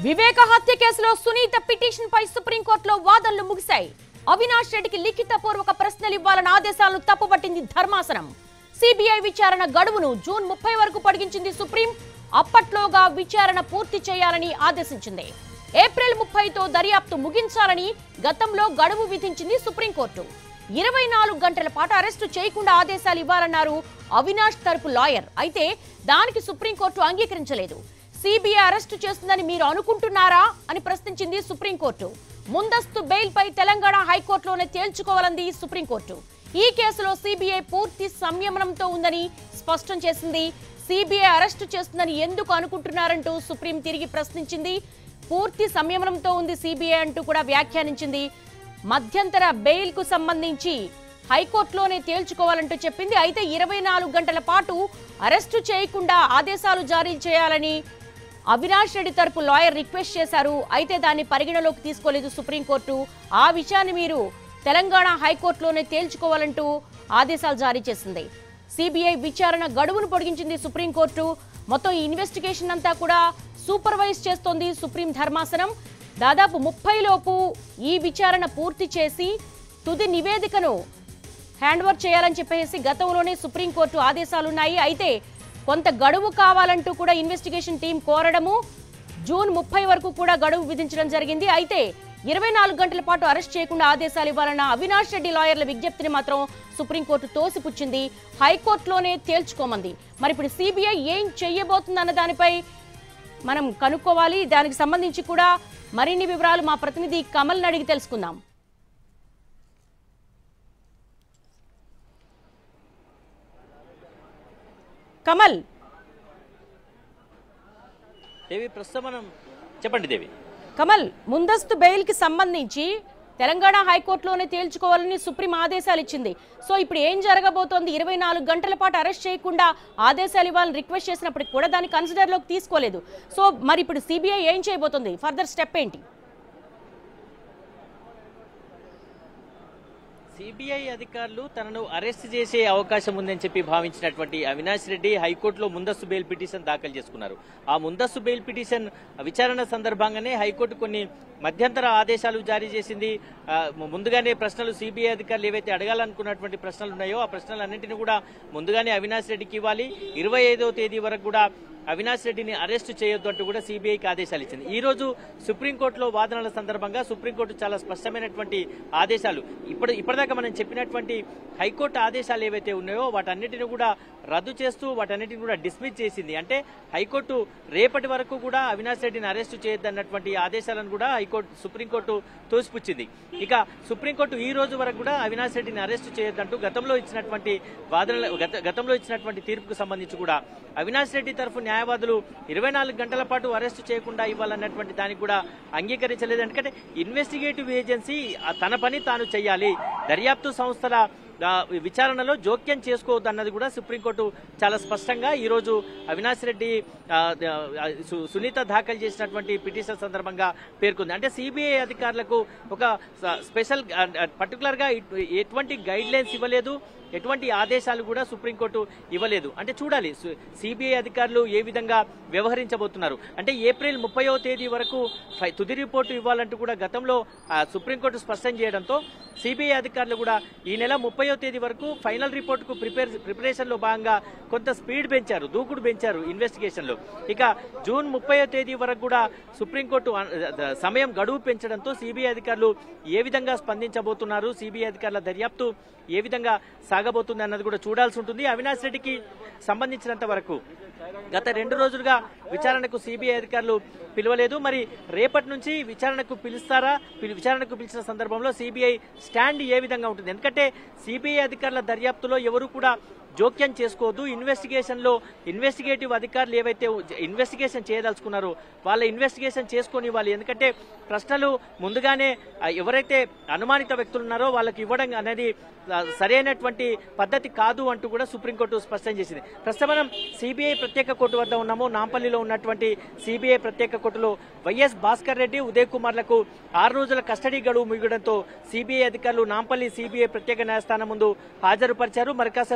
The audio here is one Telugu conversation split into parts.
వివేక హత్య కేసులో సునీత పిటిషన్ పై సుప్రీంకోర్టులో వాదనలు ముగిశాయి అవినాష్ రెడ్డికి లిఖిత పూర్వక ప్రశ్నలు ఇవ్వాలన్న ఆదేశాలను తప్పుపట్టింది ధర్మాసనం సిబిఐ విచారణ గడువును జూన్ ముప్పై వరకు పొడిగించింది సుప్రీం అప్పట్లోగా విచారణ పూర్తి చేయాలని ఆదేశించింది ఏప్రిల్ ముప్పైతో దర్యాప్తు ముగించాలని గతంలో గడువు విధించింది సుప్రీంకోర్టు ఇరవై నాలుగు గంటల పాటు అరెస్టు చేయకుండా ఆదేశాలు ఇవ్వాలన్నారు అవినాష్ తరపు లాయర్ అయితే దానికి సుప్రీంకోర్టు అంగీకరించలేదు సిబిఐ అరెస్టు చేస్తుందని మీరు అనుకుంటున్నారా అని ప్రశ్నించింది సుప్రీంకోర్టు ముందస్తు బెయిల్ పై తెలంగాణ హైకోర్టులోనే తేల్చుకోవాలంది సుప్రీంకోర్టు ఈ కేసులో సిబిఐ పూర్తి సంయమనంతో ఉందని స్పష్టం చేసింది సిబిఐ అరెస్టు చేస్తుందని ఎందుకు అనుకుంటున్నారంటూ సుప్రీం తిరిగి ప్రశ్నించింది పూర్తి సంయమనంతో ఉంది సిబిఐ అంటూ కూడా వ్యాఖ్యానించింది మధ్యంతర బెయిల్ కు సంబంధించి హైకోర్టులోనే తేల్చుకోవాలంటూ చెప్పింది అయితే ఇరవై నాలుగు గంటల పాటు అరెస్టు చేయకుండా ఆదేశాలు జారీ చేయాలని అవినాష్ రెడ్డి తరపు లాయర్ రిక్వెస్ట్ చేశారు అయితే దాన్ని పరిగణలోకి తీసుకోలేదు సుప్రీంకోర్టు ఆ విషయాన్ని మీరు తెలంగాణ హైకోర్టులోనే తేల్చుకోవాలంటూ ఆదేశాలు జారీ చేసింది సిబిఐ విచారణ గడువును పొడిగించింది సుప్రీంకోర్టు మొత్తం ఈ ఇన్వెస్టిగేషన్ అంతా కూడా సూపర్వైజ్ చేస్తోంది సుప్రీం ధర్మాసనం దాదాపు ముప్పై లోపు ఈ విచారణ పూర్తి చేసి తుది నివేదికను హ్యాండ్ ఓవర్ చేయాలని చెప్పేసి గతంలోనే సుప్రీంకోర్టు ఆదేశాలున్నాయి అయితే కొంత గడువు కావాలంటూ కూడా ఇన్వెస్టిగేషన్ టీం కోరడము జూన్ ముప్పై వరకు కూడా గడువు విధించడం జరిగింది అయితే ఇరవై నాలుగు గంటల పాటు అరెస్ట్ చేయకుండా ఆదేశాలు ఇవ్వాలన్న అవినాష్ రెడ్డి లాయర్ల విజ్ఞప్తిని మాత్రం సుప్రీంకోర్టు తోసిపుచ్చింది హైకోర్టులోనే తేల్చుకోమంది మరి ఇప్పుడు సిబిఐ ఏం చెయ్యబోతుందన్న దానిపై మనం కనుక్కోవాలి దానికి సంబంధించి కూడా మరిన్ని వివరాలు మా ప్రతినిధి కమల్ని అడిగి తెలుసుకుందాం కమల్ దేవి ప్రస్తుతం మనం చెప్పండి దేవి కమల్ ముందస్తు బెయిల్ కి సంబంధించి తెలంగాణ హైకోర్టులోనే తేల్చుకోవాలని సుప్రీం ఆదేశాలు ఇచ్చింది సో ఇప్పుడు ఏం జరగబోతోంది ఇరవై నాలుగు గంటల పాటు అరెస్ట్ చేయకుండా ఆదేశాలు ఇవ్వాలని రిక్వెస్ట్ చేసినప్పటికి కూడా దాన్ని కన్సిడర్లోకి తీసుకోలేదు సో మరి ఇప్పుడు సిబిఐ ఏం చేయబోతుంది ఫర్దర్ స్టెప్ ఏంటి సిబిఐ అధికారులు తనను అరెస్ట్ చేసే అవకాశం ఉందని చెప్పి భావించినటువంటి అవినాష్ రెడ్డి హైకోర్టులో ముందస్తు బెయిల్ పిటిషన్ దాఖలు చేసుకున్నారు ఆ ముందస్తు బెయిల్ పిటిషన్ విచారణ సందర్భంగానే హైకోర్టు కొన్ని మధ్యంతర ఆదేశాలు జారీ చేసింది ఆ, ముందుగానే ప్రశ్నలు సిబిఐ అధికారులు ఏవైతే అడగాలనుకున్నటువంటి ప్రశ్నలు ఉన్నాయో ఆ ప్రశ్నలన్నింటినీ కూడా ముందుగానే అవినాష్ రెడ్డికి ఇవ్వాలి ఇరవై తేదీ వరకు కూడా అవినాష్ రెడ్డిని అరెస్టు చేయొద్దు అంటూ కూడా సిబిఐకి ఆదేశాలు ఇచ్చింది ఈ రోజు సుప్రీంకోర్టులో వాదనల సందర్భంగా సుప్రీంకోర్టు చాలా స్పష్టమైనటువంటి ఆదేశాలు ఇప్పుడు ఇప్పటిదాకా మనం చెప్పినటువంటి హైకోర్టు ఆదేశాలు ఏవైతే ఉన్నాయో వాటన్నిటిని కూడా రద్దు చేస్తూ వాటన్నిటిని కూడా డిస్మిస్ చేసింది అంటే హైకోర్టు రేపటి వరకు కూడా అవినాష్ రెడ్డిని అరెస్టు చేయొద్దన్నటువంటి ఆదేశాలను కూడా హైకోర్టు సుప్రీంకోర్టు తోసిపుచ్చింది ఇక సుప్రీంకోర్టు ఈ రోజు వరకు కూడా అవినాష్ రెడ్డిని అరెస్టు చేయొద్దంటూ గతంలో ఇచ్చినటువంటి వాదనల గత- గతంలో ఇచ్చినటువంటి తీర్పుకు సంబంధించి కూడా అవినాష్ రెడ్డి తరఫు న్యాయవాదులు ఇరవై నాలుగు గంటల పాటు అరెస్టు చేయకుండా ఇవ్వాలన్నటువంటి దానికి కూడా అంగీకరించలేదు ఎందుకంటే ఇన్వెస్టిగేటివ్ ఏజెన్సీ ఆ తన పని తాను చేయాలి దర్యాప్తు సంస్థల ఆ, విచారణలో జోక్యం చేసుకోవద్దు అన్నది కూడా సుప్రీంకోర్టు చాలా స్పష్టంగా ఈ రోజు అవినాష్ రెడ్డి ఆ, ఆ, సు- సునీత దాఖలు చేసినటువంటి పిటిషన్ సందర్భంగా పేర్కొంది అంటే సిబిఐ అధికారులకు ఒక స- స్పెషల్ పర్టికులర్ గా ఇట్- ఎటువంటి గైడ్ లైన్స్ ఇవ్వలేదు ఎటువంటి ఆదేశాలు కూడా సుప్రీంకోర్టు ఇవ్వలేదు అంటే చూడాలి సిబిఐ అధికారులు ఏ విధంగా వ్యవహరించబోతున్నారు అంటే ఏప్రిల్ ముప్పైవ తేదీ వరకు ఫై- తుది రిపోర్టు ఇవ్వాలంటూ కూడా గతంలో ఆ, సుప్రీంకోర్టు స్పష్టం చేయడంతో సిబిఐ అధికారులు కూడా ఈ నెల ముప్పైవ తేదీ వరకు ఫైనల్ రిపోర్టుకు ప్రిపేర్ ప్రిపరేషన్ లో భాగంగా కొంత స్పీడ్ పెంచారు దూకుడు పెంచారు ఇన్వెస్టిగేషన్ లో ఇక జూన్ ముప్పైవ తేదీ వరకు కూడా సుప్రీంకోర్టు అ- ద- సమయం గడువు పెంచడంతో సిబిఐ అధికారులు ఏ విధంగా స్పందించబోతున్నారు సిబిఐ అధికారుల దర్యాప్తు ఏ విధంగా సాగబోతుంది అన్నది కూడా చూడాల్సి ఉంటుంది అవినాష్ రెడ్డికి సంబంధించినంత వరకు గత రెండు రోజులుగా విచారణకు సిబిఐ అధికారులు పిలవలేదు మరి రేపటి నుంచి విచారణకు పిలుస్తారా పిలి- విచారణకు పిలిచిన సందర్భంలో సిబిఐ స్టాండ్ ఏ విధంగా ఉంటుంది ఎందుకంటే సిబిఐ అధికారుల దర్యాప్తులో ఎవరు కూడా జోక్యం చేసుకోవద్దు ఇన్వెస్టిగేషన్ లో ఇన్వెస్టిగేటివ్ అధికారులు ఏవైతే ఇన్వెస్టిగేషన్ చేయదలుచుకున్నారో వాళ్ళ ఇన్వెస్టిగేషన్ చేసుకొని ఇవ్వాలి ఎందుకంటే ప్రశ్నలు ముందుగానే ఆ, ఎవరైతే అనుమానిత వ్యక్తులు ఉన్నారో వాళ్ళకి ఇవ్వడం అనేది ఆ, సరైనటువంటి పద్ధతి కాదు అంటూ కూడా సుప్రీంకోర్టు స్పష్టం చేసింది ప్రస్తుతం మనం సిబిఐ ప్రత్యేక కోర్టు వద్ద ఉన్నాము నాంపల్లిలో ఉన్నటువంటి సిబిఐ ప్రత్యేక కోర్టులో వైఎస్ భాస్కర్ రెడ్డి ఉదయ్ కుమార్లకు ఆరు రోజుల కస్టడీ గడువు ముగియడంతో సిబిఐ అధికారులు నాంపల్లి సిబిఐ ప్రత్యేక న్యాయస్థానం ముందు హాజరుపరిచారు మరి కాసేపట్లో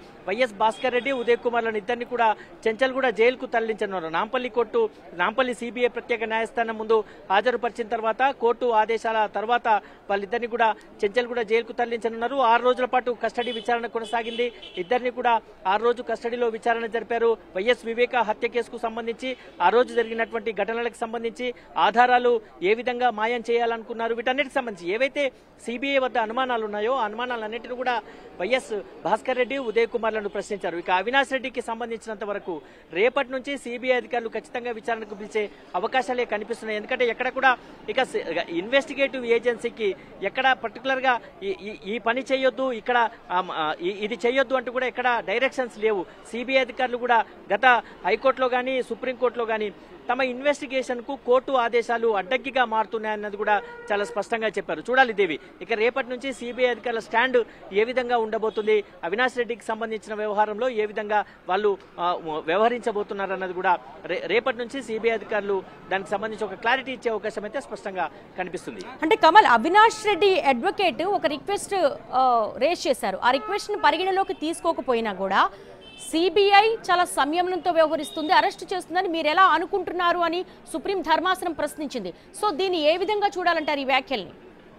వైఎస్ భాస్కర్ రెడ్డి ఉదయ్ కుమార్లను ఇద్దరిని కూడా చెంచల్ కూడా జైలుకు తరలించనున్నారు నాంపల్లి కోర్టు నాంపల్లి సిబిఐ ప్రత్యేక న్యాయస్థానం ముందు హాజరుపరిచిన తర్వాత కోర్టు ఆదేశాల తర్వాత వాళ్ళిద్దరిని కూడా చెంచల్ కూడా జైలుకు తరలించనున్నారు ఆరు రోజుల పాటు కస్టడీ విచారణ కొనసాగింది ఇద్దరిని కూడా ఆరు రోజు కస్టడీలో విచారణ జరిపారు వైఎస్ వివేక హత్య కేసుకు సంబంధించి ఆ రోజు జరిగినటువంటి ఘటనలకు సంబంధించి ఆధారాలు ఏ విధంగా మాయం చేయాలనుకున్నారు వీటన్నిటికి సంబంధించి ఏవైతే సిబిఐ వద్ద అనుమానాలు ఉన్నాయో ఆ అనుమానాలన్నింటినీ కూడా వైఎస్ భాస్కర్ రెడ్డి ఉదయ్ కుమార్లను ప్రశ్నించారు ఇక అవినాష్ రెడ్డికి సంబంధించినంత వరకు రేపటి నుంచి సిబిఐ అధికారులు ఖచ్చితంగా విచారణకు పిలిచే అవకాశాలే కనిపిస్తున్నాయి ఎందుకంటే ఎక్కడ కూడా ఇక ఇన్వెస్టిగేటివ్ ఏజెన్సీకి ఎక్కడ పర్టికులర్ గా ఈ- ఈ- ఈ పని చేయొద్దు ఇక్కడ ఆమ్, ఆ, ఇ- ఇది చేయొద్దు అంటూ కూడా ఎక్కడ డైరెక్షన్స్ లేవు సిబిఐ అధికారులు కూడా గత హైకోర్టులో కానీ సుప్రీంకోర్టులో కానీ తమ ఇన్వెస్టిగేషన్ కు కోర్టు ఆదేశాలు అడ్డంకిగా మారుతున్నాయన్నది కూడా చాలా స్పష్టంగా చెప్పారు చూడాలి దేవి ఇక రేపటి నుంచి సిబిఐ అధికారుల స్టాండ్ ఏ విధంగా ఉండబోతుంది అవినాష్ రెడ్డికి సంబంధించిన వ్యవహారంలో ఏ విధంగా వాళ్ళు ఆ, వ్యవహరించబోతున్నారు అన్నది కూడా రే- రేపటి నుంచి సిబిఐ అధికారులు దానికి సంబంధించి ఒక క్లారిటీ ఇచ్చే అవకాశం అయితే స్పష్టంగా కనిపిస్తుంది అంటే కమల్ అవినాష్ రెడ్డి అడ్వకేట్ ఒక రిక్వెస్ట్ రేస్ చేశారు ఆ రిక్వెస్ట్ ని పరిగణలోకి తీసుకోకపోయినా కూడా సిబిఐ చాలా సంయమనంతో వ్యవహరిస్తుంది అరెస్ట్ చేస్తుందని మీరు ఎలా అనుకుంటున్నారు అని సుప్రీం ధర్మాసనం ప్రశ్నించింది సో దీన్ని ఏ విధంగా చూడాలంటారు ఈ వ్యాఖ్యల్ని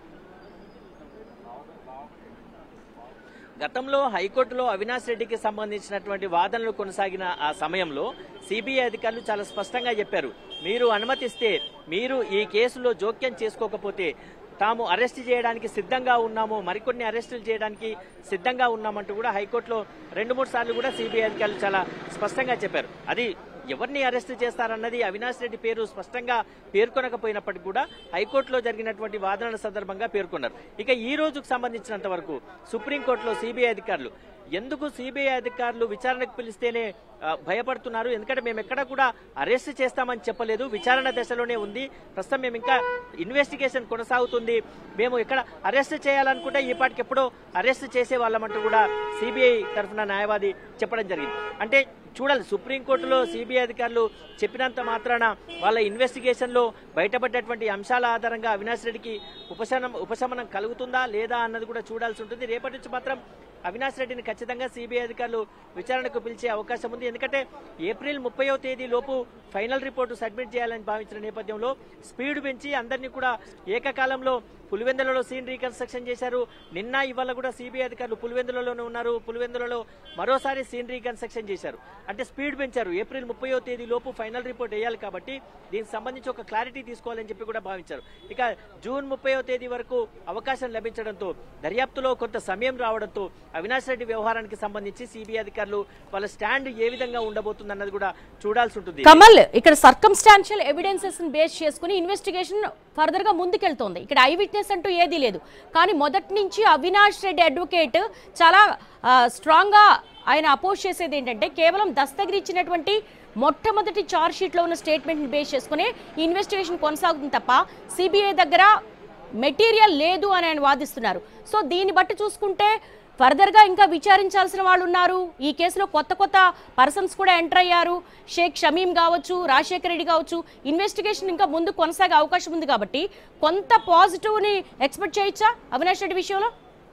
గతంలో హైకోర్టులో అవినాష్ రెడ్డికి సంబంధించినటువంటి వాదనలు కొనసాగిన ఆ సమయంలో సిబిఐ అధికారులు చాలా స్పష్టంగా చెప్పారు మీరు అనుమతిస్తే మీరు ఈ కేసులో జోక్యం చేసుకోకపోతే తాము అరెస్ట్ చేయడానికి సిద్ధంగా ఉన్నాము మరికొన్ని అరెస్టులు చేయడానికి సిద్ధంగా ఉన్నామంటూ కూడా హైకోర్టులో రెండు మూడు సార్లు కూడా సిబిఐ అధికారులు చాలా స్పష్టంగా చెప్పారు అది ఎవరిని అరెస్ట్ చేస్తారన్నది అవినాష్ రెడ్డి పేరు స్పష్టంగా పేర్కొనకపోయినప్పటికీ కూడా హైకోర్టులో జరిగినటువంటి వాదనల సందర్భంగా పేర్కొన్నారు ఇక ఈ రోజుకు సంబంధించినంత వరకు సుప్రీంకోర్టులో సిబిఐ అధికారులు ఎందుకు సిబిఐ అధికారులు విచారణకు పిలిస్తేనే ఆ, భయపడుతున్నారు ఎందుకంటే మేము ఎక్కడ కూడా అరెస్ట్ చేస్తామని చెప్పలేదు విచారణ దశలోనే ఉంది ప్రస్తుతం మేము ఇంకా ఇన్వెస్టిగేషన్ కొనసాగుతుంది మేము ఎక్కడ అరెస్ట్ చేయాలనుకుంటే ఈ పాటికి ఎప్పుడో అరెస్ట్ చేసే వాళ్ళమంటూ కూడా సిబిఐ తరఫున న్యాయవాది చెప్పడం జరిగింది అంటే చూడాలి సుప్రీంకోర్టులో సిబిఐ అధికారులు చెప్పినంత మాత్రాన వాళ్ళ ఇన్వెస్టిగేషన్ లో బయటపడ్డటువంటి అంశాల ఆధారంగా అవినాష్ రెడ్డికి ఉపశమనం ఉపశమనం కలుగుతుందా లేదా అన్నది కూడా చూడాల్సి ఉంటుంది రేపటి నుంచి మాత్రం అవినాష్ రెడ్డిని ఖచ్చితంగా సిబిఐ అధికారులు విచారణకు పిలిచే అవకాశం ఉంది ఎందుకంటే ఏప్రిల్ ముప్పయో తేదీ లోపు ఫైనల్ రిపోర్టు సబ్మిట్ చేయాలని భావించిన నేపథ్యంలో స్పీడ్ పెంచి అందరినీ కూడా ఏకకాలంలో పులివెందులలో సీన్ రీకన్స్ట్రక్షన్ చేశారు నిన్న ఇవాళ కూడా సిబిఐ అధికారులు పులివెందులలోనే ఉన్నారు పులివెందులలో మరోసారి సీన్ రీకన్స్ట్రక్షన్ చేశారు అంటే స్పీడ్ పెంచారు ఏప్రిల్ ముప్పయో తేదీ లోపు ఫైనల్ రిపోర్ట్ వేయాలి కాబట్టి దీనికి సంబంధించి ఒక క్లారిటీ తీసుకోవాలని చెప్పి కూడా భావించారు ఇక జూన్ ముప్పయో తేదీ వరకు అవకాశం లభించడంతో దర్యాప్తులో కొంత సమయం రావడంతో అవినాష్ రెడ్డి వ్యవహారానికి సంబంధించి సిబిఐ అధికారులు వాళ్ళ స్టాండ్ ఏ విధంగా ఉండబోతుంది అన్నది కూడా చూడాల్సి ఉంటుంది కమల్ ఇక్కడ సర్కమ్స్టాన్షియల్ ఎవిడెన్సెస్ బేస్ చేసుకుని ఇన్వెస్టిగేషన్ ఫర్దర్ గా ముందుకెళ్తోంది ఇక్కడ ఐ విట్నెస్ అంటూ ఏదీ లేదు కానీ మొదటి నుంచి అవినాష్ రెడ్డి అడ్వకేట్ చాలా స్ట్రాంగ్ గా ఆయన అపోజ్ చేసేది ఏంటంటే కేవలం దస్తగిరి ఇచ్చినటువంటి మొట్టమొదటి చార్జ్ షీట్ లో ఉన్న స్టేట్మెంట్ ని బేస్ చేసుకుని ఈ ఇన్వెస్టిగేషన్ కొనసాగుతుంది తప్ప సిబిఐ దగ్గర మెటీరియల్ లేదు అని ఆయన వాదిస్తున్నారు సో దీన్ని బట్టి చూసుకుంటే ఫర్దర్ గా ఇంకా విచారించాల్సిన వాళ్ళు ఉన్నారు ఈ కేసులో కొత్త కొత్త పర్సన్స్ కూడా ఎంటర్ అయ్యారు షేక్ షమీం కావచ్చు రాజశేఖర రెడ్డి కావచ్చు ఇన్వెస్టిగేషన్ ఇంకా ముందు కొనసాగే అవకాశం ఉంది కాబట్టి కొంత పాజిటివ్ ని ఎక్స్పెక్ట్ చేయొచ్చా అవినాష్ రెడ్డి విషయంలో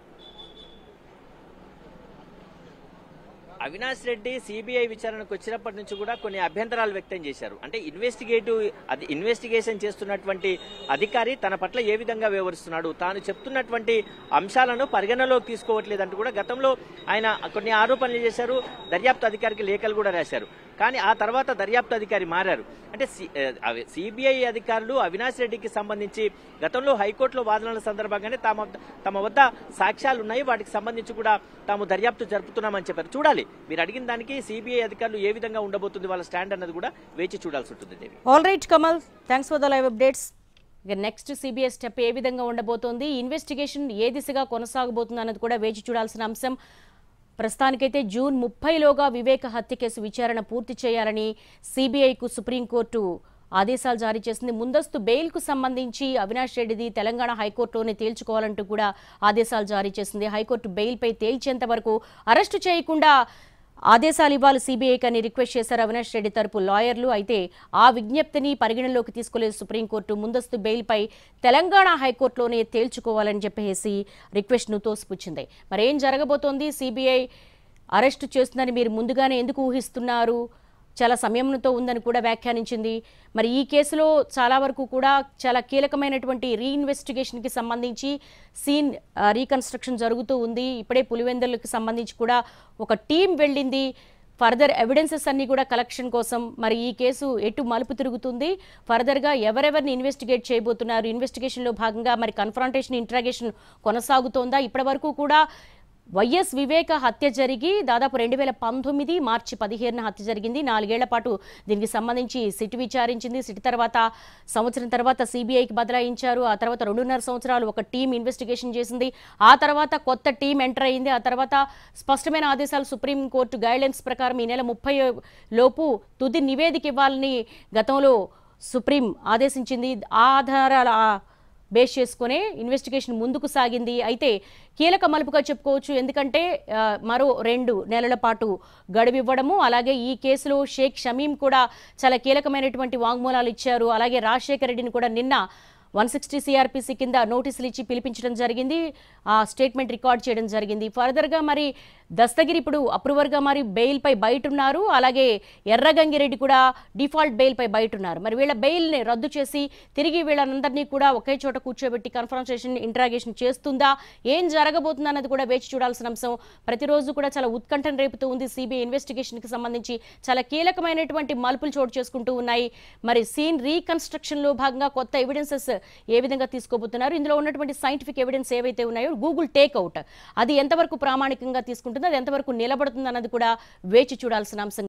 అవినాష్ రెడ్డి సిబిఐ విచారణకు వచ్చినప్పటి నుంచి కూడా కొన్ని అభ్యంతరాలు వ్యక్తం చేశారు అంటే ఇన్వెస్టిగేటివ్ అది ఇన్వెస్టిగేషన్ చేస్తున్నటువంటి అధికారి తన పట్ల ఏ విధంగా వ్యవహరిస్తున్నాడు తాను చెప్తున్నటువంటి అంశాలను పరిగణలోకి తీసుకోవట్లేదంటూ కూడా గతంలో ఆయన కొన్ని ఆరోపణలు చేశారు దర్యాప్తు అధికారికి లేఖలు కూడా రాశారు కానీ ఆ తర్వాత దర్యాప్తు అధికారి మారారు అంటే సిబిఐ అధికారులు అవినాష్ రెడ్డికి సంబంధించి గతంలో హైకోర్టులో వాదనల సందర్భంగానే తమ తమ వద్ద సాక్ష్యాలు ఉన్నాయి వాటికి సంబంధించి కూడా తాము దర్యాప్తు జరుపుతున్నామని చెప్పారు చూడాలి మీరు అడిగిన దానికి సిబిఐ అధికారులు ఏ విధంగా ఉండబోతుంది వాళ్ళ స్టాండ్ అన్నది కూడా వేచి చూడాల్సి ఉంటుంది Devi all right Kamal thanks for the live updates ఇక నెక్స్ట్ సిబిఐ స్టెప్ ఏ విధంగా ఉండబోతోంది ఇన్వెస్టిగేషన్ ఏ దిశగా కొనసాగబోతుంది అన్నది కూడా వేచి చూడాల్సిన అంశం ప్రస్తుతానికైతే జూన్ ముప్పైలోగా వివేక హత్య కేసు విచారణ పూర్తి చేయాలని సిబిఐకు సుప్రీంకోర్టు ఆదేశాలు జారీ చేసింది ముందస్తు బెయిల్కు సంబంధించి అవినాష్ రెడ్డిది తెలంగాణ హైకోర్టులోనే తేల్చుకోవాలంటూ కూడా ఆదేశాలు జారీ చేసింది హైకోర్టు బెయిల్పై తేల్చేంత వరకు అరెస్టు చేయకుండా ఆదేశాలు ఇవ్వాలి సిబిఐకి అని రిక్వెస్ట్ చేశారు అవినాష్ రెడ్డి తరపు లాయర్లు అయితే ఆ విజ్ఞప్తిని పరిగణలోకి తీసుకోలేదు సుప్రీంకోర్టు ముందస్తు బెయిల్పై తెలంగాణ హైకోర్టులోనే తేల్చుకోవాలని చెప్పేసి రిక్వెస్ట్ను తోసిపుచ్చింది మరి ఏం జరగబోతోంది సిబిఐ అరెస్టు చేస్తుందని మీరు ముందుగానే ఎందుకు ఊహిస్తున్నారు చాలా సమయంతో ఉందని కూడా వ్యాఖ్యానించింది మరి ఈ కేసులో చాలా వరకు కూడా చాలా కీలకమైనటువంటి రీఇన్వెస్టిగేషన్కి సంబంధించి సీన్ ఆ, రీకన్స్ట్రక్షన్ జరుగుతూ ఉంది ఇప్పుడే పులివెందులకు సంబంధించి కూడా ఒక టీం వెళ్ళింది ఫర్దర్ ఎవిడెన్సెస్ అన్ని కూడా కలెక్షన్ కోసం మరి ఈ కేసు ఎటు మలుపు తిరుగుతుంది ఫర్దర్గా ఎవరెవరిని ఇన్వెస్టిగేట్ చేయబోతున్నారు ఇన్వెస్టిగేషన్లో భాగంగా మరి కన్ఫ్రంటేషన్ ఇంట్రాగేషన్ కొనసాగుతోందా ఇప్పటి వరకు కూడా వైఎస్ వివేక హత్య జరిగి దాదాపు రెండు వేల పంతొమ్మిది మార్చి పదిహేనున హత్య జరిగింది నాలుగేళ్ల పాటు దీనికి సంబంధించి సిట్ విచారించింది సిట్ తర్వాత సంవత్సరం తర్వాత సిబిఐకి బదలాయించారు ఆ తర్వాత రెండున్నర సంవత్సరాలు ఒక టీం ఇన్వెస్టిగేషన్ చేసింది ఆ తర్వాత కొత్త టీం ఎంటర్ అయింది ఆ తర్వాత స్పష్టమైన ఆదేశాలు సుప్రీంకోర్టు గైడ్లైన్స్ ప్రకారం ఈ నెల ముప్పై లోపు తుది నివేదిక ఇవ్వాలని గతంలో సుప్రీం ఆదేశించింది ఆ ఆధారాల ఆ బేస్ చేసుకునే ఇన్వెస్టిగేషన్ ముందుకు సాగింది అయితే కీలక మలుపుగా చెప్పుకోవచ్చు ఎందుకంటే ఆ, మరో రెండు నెలల పాటు గడువు ఇవ్వడము అలాగే ఈ కేసులో షేక్ షమీం కూడా చాలా కీలకమైనటువంటి వాంగ్మూలాలు ఇచ్చారు అలాగే రాజశేఖర రెడ్డిని కూడా నిన్న వన్ సిక్స్టీ సిఆర్పిసి కింద నోటీసులు ఇచ్చి పిలిపించడం జరిగింది ఆ స్టేట్మెంట్ రికార్డ్ చేయడం జరిగింది ఫర్దర్గా మరి దస్తగిరి ఇప్పుడు అప్రూవర్గా మరి బెయిల్పై బయట ఉన్నారు అలాగే ఎర్రగంగిరెడ్డి కూడా డిఫాల్ట్ బెయిల్పై బయట ఉన్నారు మరి వీళ్ళ బెయిల్ని రద్దు చేసి తిరిగి వీళ్ళందరినీ కూడా ఒకే చోట కూర్చోబెట్టి కన్ఫరెన్సేషన్ ఇంట్రాగేషన్ చేస్తుందా ఏం జరగబోతుందా అన్నది కూడా వేచి చూడాల్సిన అంశం ప్రతిరోజు కూడా చాలా ఉత్కంఠను రేపుతూ ఉంది సిబిఐ ఇన్వెస్టిగేషన్కి సంబంధించి చాలా కీలకమైనటువంటి మలుపులు చోటు చేసుకుంటూ ఉన్నాయి మరి సీన్ రీకన్స్ట్రక్షన్లో భాగంగా కొత్త ఎవిడెన్సెస్ ఏ విధంగా తీసుకోబోతున్నారు ఇందులో ఉన్నటువంటి సైంటిఫిక్ ఎవిడెన్స్ ఏవైతే ఉన్నాయో గూగుల్ టేక్అవుట్ అది ఎంతవరకు ప్రామాణికంగా తీసుకుంటుందో అది ఎంతవరకు నిలబడుతుంది అన్నది కూడా వేచి చూడాల్సిన అంశం